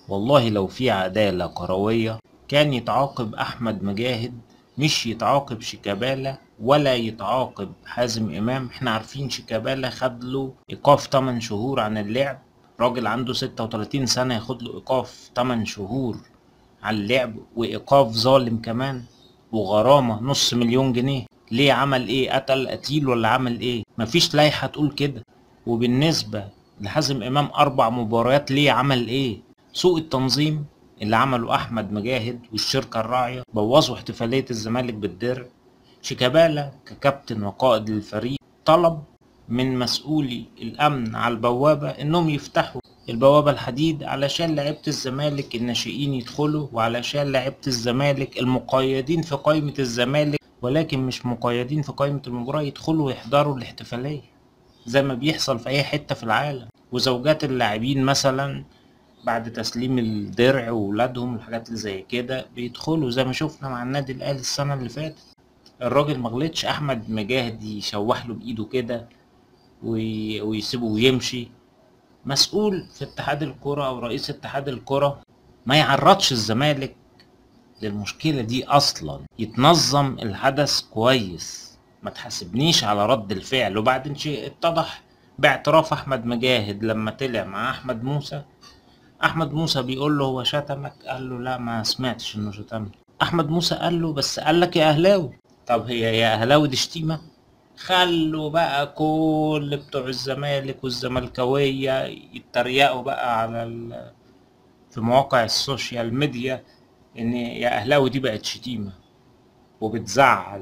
والله لو في عدالة كروية كان يتعاقب أحمد مجاهد مش يتعاقب شيكابالا ولا يتعاقب حازم إمام احنا عارفين شيكابالا خد له إيقاف 8 شهور عن اللعب راجل عنده 36 سنة ياخد له إيقاف 8 شهور على اللعب وإيقاف ظالم كمان وغرامة نص مليون جنيه ليه عمل ايه قتل قتيل ولا عمل ايه مفيش لائحة تقول كده وبالنسبة لحازم امام اربع مباريات ليه عمل ايه سوء التنظيم اللي عمله احمد مجاهد والشركة الراعية بوظوا احتفالية الزمالك بالدرع شيكابالا ككابتن وقائد للفريق طلب من مسؤولي الامن على البوابة انهم يفتحوا البوابة الحديد علشان لعيبة الزمالك الناشئين يدخلوا وعلشان لعيبة الزمالك المقيدين في قائمة الزمالك ولكن مش مقيدين في قائمة المباراة يدخلوا ويحضروا الاحتفالية زي ما بيحصل في أي حتة في العالم وزوجات اللاعبين مثلا بعد تسليم الدرع وولادهم والحاجات اللي زي كده بيدخلوا زي ما شفنا مع النادي الأهلي السنة اللي فاتت الراجل مغلطش أحمد مجاهد يشوح له بإيده كده وي- ويسيبه ويمشي مسؤول في اتحاد الكرة أو رئيس اتحاد الكرة ما يعرضش الزمالك للمشكلة دي أصلا يتنظم الحدث كويس ما تحاسبنيش على رد الفعل وبعدين شيء اتضح باعتراف أحمد مجاهد لما طلع مع أحمد موسى أحمد موسى بيقول له هو شتمك قال له لا ما سمعتش إنه شتمني أحمد موسى قال له بس قال لك يا أهلاوي طب هي يا أهلاوي دي شتيمة خلوا بقى كل بتوع الزمالك والزملكاوية يتريقوا بقى على ال... في مواقع السوشيال ميديا ان يا اهلاوي دي بقت شتيمة وبتزعل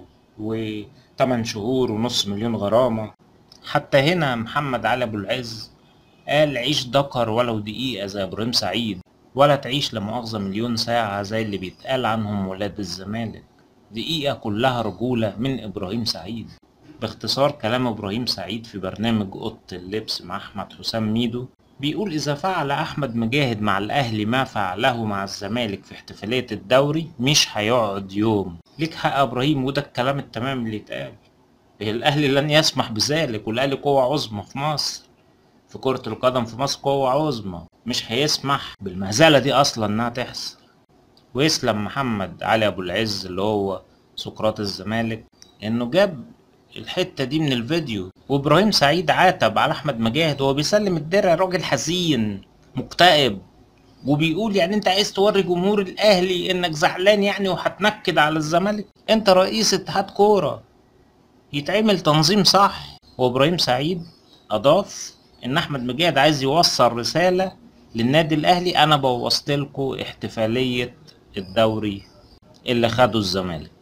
وتمن شهور ونص مليون غرامة حتى هنا محمد علي ابو العز قال عيش دكر ولو دقيقة زي ابراهيم سعيد ولا تعيش لمؤاخذة مليون ساعة زي اللي بيتقال عنهم ولاد الزمالك دقيقة كلها رجولة من ابراهيم سعيد باختصار كلام ابراهيم سعيد في برنامج اوضه اللبس مع احمد حسام ميدو بيقول اذا فعل احمد مجاهد مع الاهلي ما فعله مع الزمالك في احتفاليه الدوري مش هيقعد يوم ليك حق يا ابراهيم وده الكلام التمام اللي اتقال الاهلي لن يسمح بذلك والاهلي قوه عظمى في مصر في كرة القدم في مصر قوة عظمى مش هيسمح بالمهزلة دي أصلا إنها تحصل ويسلم محمد علي أبو العز اللي هو سقراط الزمالك إنه جاب الحتة دي من الفيديو وإبراهيم سعيد عاتب على أحمد مجاهد وهو بيسلم الدرع راجل حزين مكتئب وبيقول يعني انت عايز توري جمهور الاهلي انك زعلان يعني وهتنكد على الزمالك انت رئيس اتحاد كوره يتعمل تنظيم صح وابراهيم سعيد اضاف ان احمد مجاهد عايز يوصل رساله للنادي الاهلي انا بوظت لكم احتفاليه الدوري اللي خده الزمالك